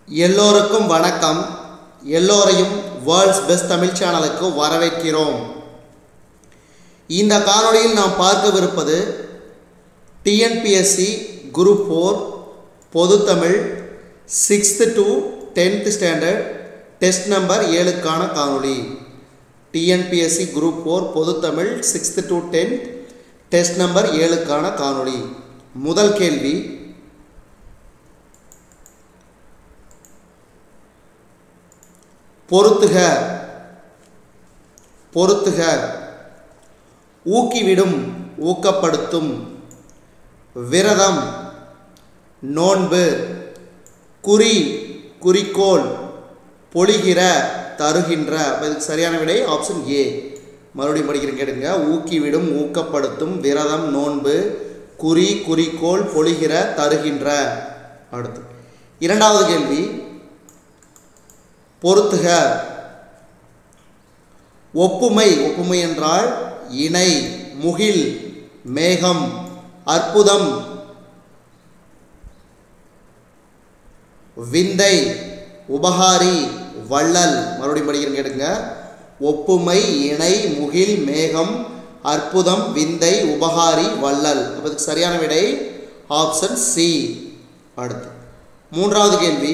எல்லோருக்கும் வணக்கம் எல்லோரையும் வேர்ல்ட்ஸ் பெஸ்ட் தமிழ் சேனலுக்கு வரவேற்கிறோம் இந்த காணொளியில் நாம் பார்க்கவிருப்பது டிஎன்பிஎஸ்சி குரூப் ஃபோர் பொதுத்தமிழ் sixth to tenth standard test number ஏழுக்கான காணொளி டிஎன்பிஎஸ்சி குரூப் ஃபோர் பொதுத்தமிழ் sixth to tenth test number ஏழுக்கான காணொளி முதல் கேள்வி பொருத்துக பொருத்துக ஊக்கிவிடும் ஊக்கப்படுத்தும் விரதம் நோன்பு குறி குறிக்கோள் பொழிகிற தருகின்ற அப்ப இதுக்கு சரியான விடை ஆப்ஷன் ஏ மறுபடியும் படிக்கிறேன் கேளுங்க ஊக்கிவிடும் ஊக்கப்படுத்தும் விரதம் நோன்பு குறி குறிக்கோள் பொழிகிற தருகின்ற அடுத்து இரண்டாவது கேள்வி பொருத்துக ஒப்புமை ஒப்புமை என்றால் இணை முகில் மேகம் அற்புதம் விந்தை உபகாரி வள்ளல் மறுபடியும் படிக்கிறேன் கேட்டுங்க ஒப்புமை இணை முகில் மேகம் அற்புதம் விந்தை உபகாரி வள்ளல் அப்ப இதுக்கு சரியான விடை ஆப்ஷன் சி அடுத்து மூன்றாவது கேள்வி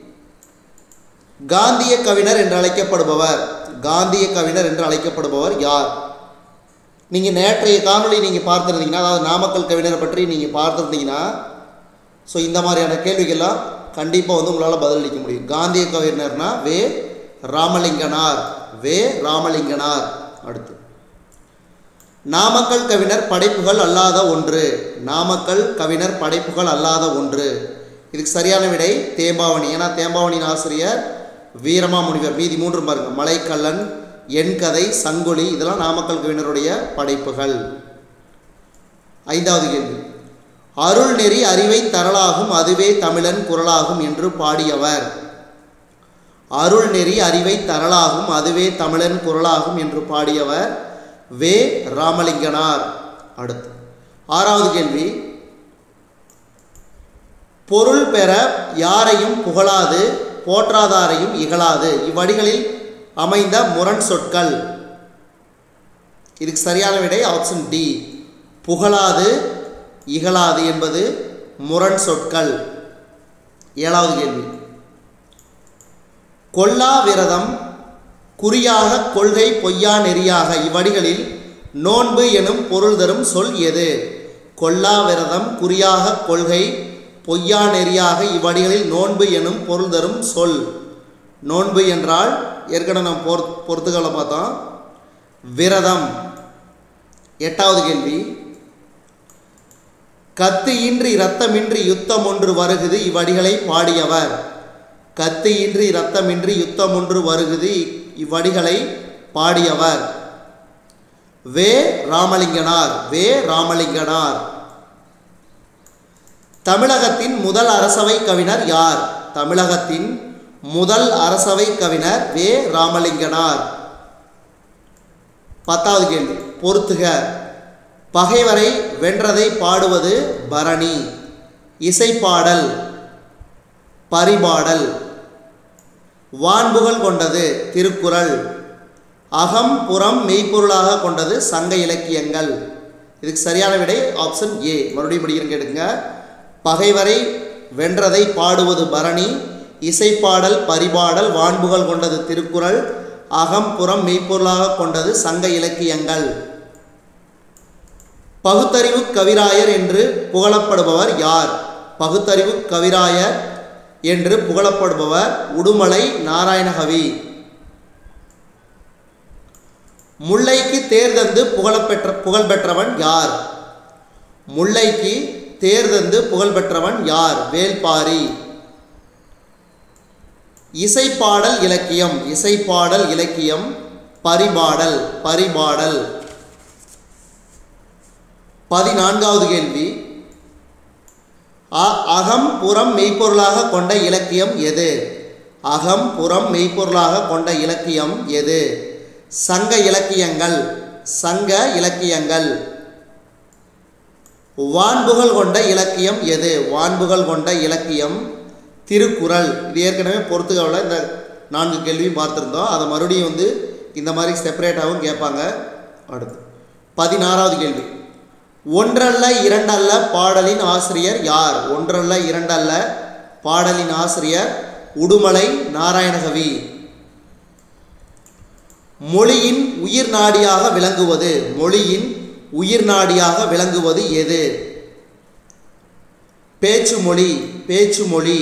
காந்திய கவிஞர் என்று அழைக்கப்படுபவர் காந்திய கவிஞர் என்று அழைக்கப்படுபவர் யார் நீங்கள் நேற்றைய காணொளி நீங்கள் பார்த்துருந்தீங்கன்னா அதாவது நாமக்கல் கவிஞரை பற்றி நீங்கள் பார்த்துருந்தீங்கன்னா ஸோ இந்த மாதிரியான கேள்விகள்லாம் கண்டிப்பாக வந்து உங்களால் பதிலளிக்க முடியும் காந்திய கவிஞர்னா வே ராமலிங்கனார் வே ராமலிங்கனார் அடுத்து நாமக்கல் கவிஞர் படைப்புகள் அல்லாத ஒன்று நாமக்கல் கவிஞர் படைப்புகள் அல்லாத ஒன்று இதுக்கு சரியான விடை தேம்பாவணி ஏன்னா தேம்பாவணியின் ஆசிரியர் வீரமாமுனிவர் மீதி மூன்று பாருங்க மலைக்கல்லன் என் கதை சங்கொலி இதெல்லாம் நாமக்கல் கவிஞருடைய படைப்புகள் ஐந்தாவது கேள்வி அருள் நெறி அறிவை தரலாகும் அதுவே தமிழன் குரலாகும் என்று பாடியவர் அருள் நெறி அறிவை தரலாகும் அதுவே தமிழன் குரலாகும் என்று பாடியவர் வே ராமலிங்கனார் அடுத்து ஆறாவது கேள்வி பொருள் பெற யாரையும் புகழாது போற்றாதாரையும் இகழாது இவ்வடிகளில் அமைந்த முரண் சொற்கள் இதுக்கு சரியான விடை ஆப்ஷன் டி புகழாது இகழாது என்பது முரண் சொற்கள் ஏழாவது கேள்வி கொல்லா விரதம் குறியாக கொள்கை பொய்யா நெறியாக இவ்வடிகளில் நோன்பு எனும் பொருள் தரும் சொல் எது கொல்லா விரதம் குறியாக கொள்கை பொய்யா நெறியாக இவ்வடிகளில் நோன்பு எனும் பொருள் தரும் சொல் நோன்பு என்றால் ஏற்கனவே நம்ம பொறு பொறுத்துக்களை பார்த்தோம் விரதம் எட்டாவது கேள்வி கத்து இன்றி இரத்தமின்றி யுத்தம் ஒன்று வருகுது இவ்வடிகளை பாடியவர் கத்து இன்றி இரத்தமின்றி யுத்தம் ஒன்று வருகுது இவ்வடிகளை பாடியவர் வே ராமலிங்கனார் வே ராமலிங்கனார் தமிழகத்தின் முதல் அரசவை கவிஞர் யார் தமிழகத்தின் முதல் அரசவை கவிஞர் வே ராமலிங்கனார் பத்தாவது கேள்வி பொறுத்துக பகைவரை வென்றதை பாடுவது பரணி இசைப்பாடல் பரிபாடல் வான்புகள் கொண்டது திருக்குறள் அகம் புறம் மெய்ப்பொருளாக கொண்டது சங்க இலக்கியங்கள் இதுக்கு சரியான விடை ஆப்ஷன் ஏ மறுபடியும் படிக்கிறேன் கேட்டுங்க பகைவரை வென்றதை பாடுவது பரணி இசைப்பாடல் பரிபாடல் வான்புகள் கொண்டது திருக்குறள் அகம் புறம் மெய்ப்பொருளாக கொண்டது சங்க இலக்கியங்கள் பகுத்தறிவு கவிராயர் என்று புகழப்படுபவர் யார் பகுத்தறிவு கவிராயர் என்று புகழப்படுபவர் உடுமலை நாராயணகவி முல்லைக்கு தேர்தந்து புகழப்பெற்ற புகழ்பெற்றவன் யார் முல்லைக்கு தேர்தந்து புகழ்பெற்றவன் யார் வேல்பாரி இசைப்பாடல் இலக்கியம் இசைப்பாடல் இலக்கியம் பரிபாடல் பரிபாடல் பதினான்காவது கேள்வி அகம் புறம் மெய்ப்பொருளாக கொண்ட இலக்கியம் எது அகம் புறம் மெய்ப்பொருளாக கொண்ட இலக்கியம் எது சங்க இலக்கியங்கள் சங்க இலக்கியங்கள் வான்புகள் கொண்ட இலக்கியம் எது வான்புகள் கொண்ட இலக்கியம் திருக்குறள் இது ஏற்கனவே பொறுத்துக்காவில் இந்த நான்கு கேள்வியும் பார்த்துருந்தோம் அதை மறுபடியும் வந்து இந்த மாதிரி செப்பரேட்டாகவும் கேட்பாங்க அடுத்து பதினாறாவது கேள்வி ஒன்றல்ல இரண்டல்ல பாடலின் ஆசிரியர் யார் ஒன்றல்ல இரண்டல்ல பாடலின் ஆசிரியர் உடுமலை நாராயணகவி மொழியின் உயிர் நாடியாக விளங்குவது மொழியின் உயிர் நாடியாக விளங்குவது எது பேச்சு மொழி பேச்சு மொழி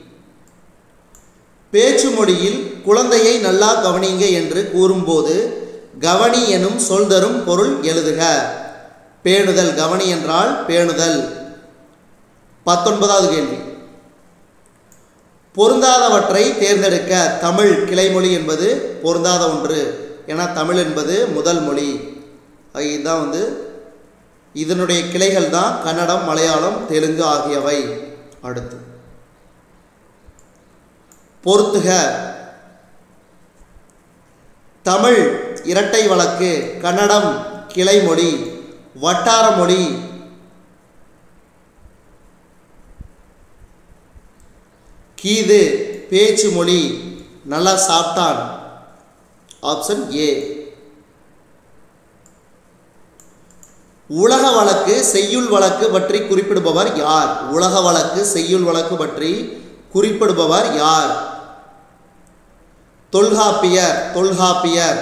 பேச்சு மொழியில் குழந்தையை நல்லா கவனிங்க என்று கூறும்போது கவனி எனும் சொல் தரும் பொருள் எழுதுக பேணுதல் கவனி என்றால் பேணுதல் பத்தொன்பதாவது கேள்வி பொருந்தாதவற்றை தேர்ந்தெடுக்க தமிழ் கிளைமொழி என்பது பொருந்தாத ஒன்று ஏன்னா தமிழ் என்பது முதல் மொழி அது இதுதான் வந்து இதனுடைய கிளைகள் தான் கன்னடம் மலையாளம் தெலுங்கு ஆகியவை அடுத்து பொறுத்துக தமிழ் இரட்டை வழக்கு கன்னடம் கிளைமொழி வட்டார மொழி கீது பேச்சு மொழி நல்லா சாப்பிட்டான் ஆப்ஷன் ஏ உலக வழக்கு செய்யுள் வழக்கு பற்றி குறிப்பிடுபவர் யார் உலக வழக்கு செய்யுள் வழக்கு பற்றி குறிப்பிடுபவர் யார் தொல்காப்பியர் தொல்காப்பியர்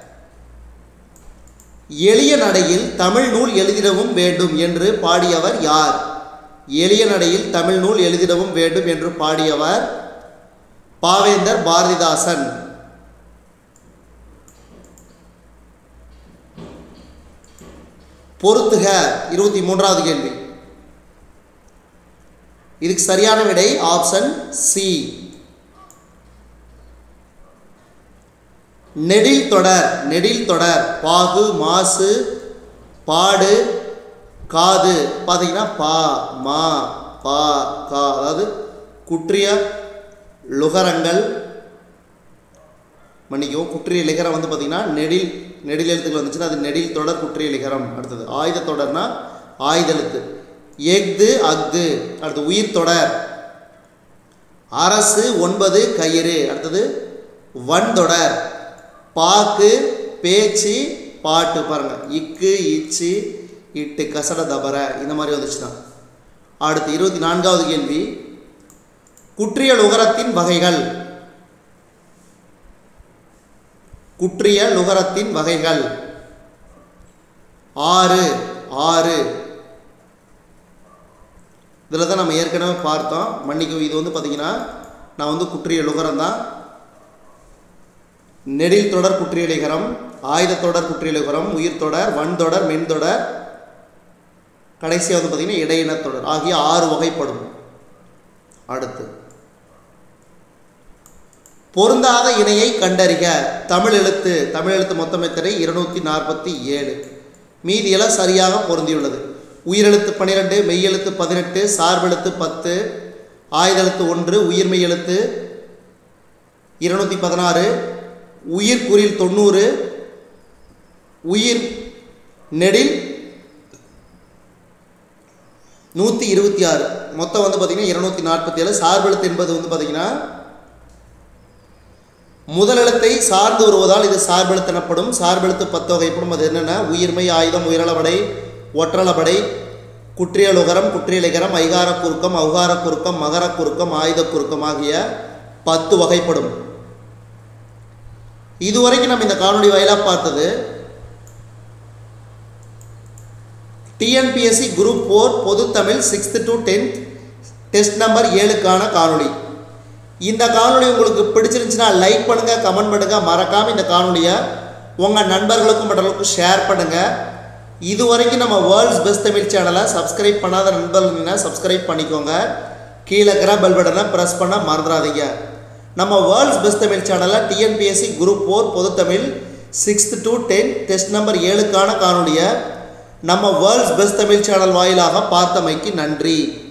எளிய நடையில் தமிழ் நூல் எழுதிடவும் வேண்டும் என்று பாடியவர் யார் எளிய நடையில் தமிழ் நூல் எழுதிடவும் வேண்டும் என்று பாடியவர் பாவேந்தர் பாரதிதாசன் பொறுத்துக இருபத்தி மூன்றாவது கேள்வி இதுக்கு சரியான விடை ஆப்ஷன் சி நெடில் தொடர் நெடில் தொடர் பாகு மாசு பாடு காது பார்த்தீங்கன்னா பா மா பா கா அதாவது குற்றிய லுகரங்கள் மன்னிக்கவும் குற்றிய லிகரம் வந்து பார்த்தீங்கன்னா நெடில் நெடில் எழுத்துக்கள் வந்துச்சுன்னா அது நெடில் தொடர் குற்றிய லிகரம் அடுத்தது ஆயுத தொடர்னா ஆயுத எழுத்து எஃது அஃது அடுத்து உயிர் தொடர் அரசு ஒன்பது கயிறு அடுத்தது வன்தொடர் பாக்கு பேச்சு பாட்டு பாருங்க இக்கு இச்சு இட்டு கசட தபர இந்த மாதிரி வந்துச்சுன்னா அடுத்து இருபத்தி நான்காவது கேள்வி குற்றியல் உகரத்தின் வகைகள் குற்றியல் உகரத்தின் வகைகள் ஆறு ஆறு இதில் தான் நம்ம ஏற்கனவே பார்த்தோம் மன்னிக்கும் இது வந்து பார்த்தீங்கன்னா நான் வந்து குற்றியல் உகரம் தான் நெடில் தொடர் குற்றியலிகரம் ஆயுத தொடர் குற்றியலிகரம் உயிர் தொடர் வன் தொடர் மென் தொடர் கடைசியாக வந்து பார்த்திங்கன்னா இடையின தொடர் ஆகிய ஆறு வகைப்படும் அடுத்து பொருந்தாத இணையை கண்டறிக தமிழ் எழுத்து தமிழ் எழுத்து மொத்தம் எத்தனை இருநூற்றி நாற்பத்தி ஏழு மீதியெல்லாம் சரியாக பொருந்தியுள்ளது உயிரெழுத்து பன்னிரெண்டு மெய்யெழுத்து பதினெட்டு சார்பெழுத்து பத்து ஆயுதெழுத்து ஒன்று உயிர்மெய் எழுத்து இருநூற்றி பதினாறு உயிர் குறில் தொண்ணூறு உயிர் நெடில் நூற்றி இருபத்தி ஆறு மொத்தம் வந்து பார்த்திங்கன்னா இருநூற்றி நாற்பத்தி ஏழு சார்பெழுத்து என்பது வந்து பார்த்திங்கன்னா முதலெழுத்தை சார்ந்து வருவதால் இது சார்பெழுத்து எனப்படும் சார்பெழுத்து பத்து வகைப்படும் அது என்னென்ன உயிர்மை ஆயுதம் உயிரளபடை ஒற்றளபடை குற்றியலுகரம் குற்றியலிகரம் ஐகார குறுக்கம் அவுகார குறுக்கம் மகர குறுக்கம் ஆயுத குறுக்கம் ஆகிய பத்து வகைப்படும் இதுவரைக்கும் நம்ம இந்த காணொளி வாயிலாக பார்த்தது டிஎன்பிஎஸ்சி குரூப் ஃபோர் பொது தமிழ் sixth to tenth test number ஏழுக்கான காணொளி இந்த காணொளி உங்களுக்கு பிடிச்சிருந்துச்சுன்னா லைக் பண்ணுங்கள் கமெண்ட் பண்ணுங்கள் மறக்காமல் இந்த காணொளியை உங்கள் நண்பர்களுக்கும் மற்றவர்களுக்கும் ஷேர் பண்ணுங்கள் இது வரைக்கும் நம்ம வேர்ல்ட்ஸ் பெஸ்ட் தமிழ் சேனலை சப்ஸ்கிரைப் பண்ணாத நண்பர்கள்னா சப்ஸ்கிரைப் பண்ணிக்கோங்க கீழே இருக்கிற பெல் பட்டனை ப்ரெஸ் பண்ண மறந்துடாதீங்க நம்ம வேர்ல்ட்ஸ் பெஸ்ட் தமிழ் சேனலில் டிஎன்பிஎஸ்சி குரூப் ஃபோர் பொது தமிழ் sixth to ten test number ஏழுக்கான காணொலியை நம்ம வேர்ல்ட்ஸ் பெஸ்ட் தமிழ் சேனல் வாயிலாக பார்த்தமைக்கு நன்றி